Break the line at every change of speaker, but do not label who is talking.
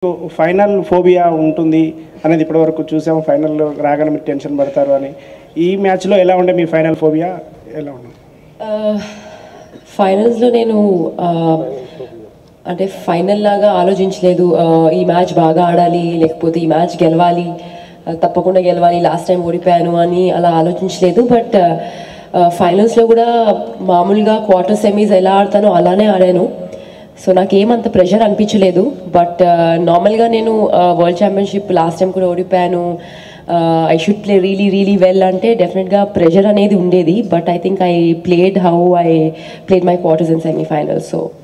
final phobia ఉంటుంది అనేది ఇప్పటివరకు చూసాము ఫైనల్లో రాగానే మీరు టెన్షన్ పడతారు అని ఈ మ్యాచ్లో ఎలా ఉండే మీ ఫైనల్ ఫోబియా ఎలా ఉంది
ఫైనల్స్లో నేను ఆ, అంటే ఫైనల్ లాగా ఆలోచించలేదు ఆ, ఈ మ్యాచ్ బాగా ఆడాలి లేకపోతే ఈ మ్యాచ్ గెలవాలి ఆ, తప్పకుండా గెలవాలి లాస్ట్ టైం ఓడిపోయాను అని అలా ఆలోచించలేదు బట్ ఫైనల్స్లో కూడా మామూలుగా క్వార్టర్ సెమీస్ ఎలా ఆడతానో అలానే ఆడాను సో నాకేమంత ప్రెషర్ అనిపించలేదు బట్ నార్మల్గా నేను వరల్డ్ ఛాంపియన్షిప్ లాస్ట్ టైం కూడా ఓడిపోయాను I should play really really well అంటే డెఫినెట్గా ప్రెషర్ అనేది ఉండేది but I think I played how I played my quarters in semi final so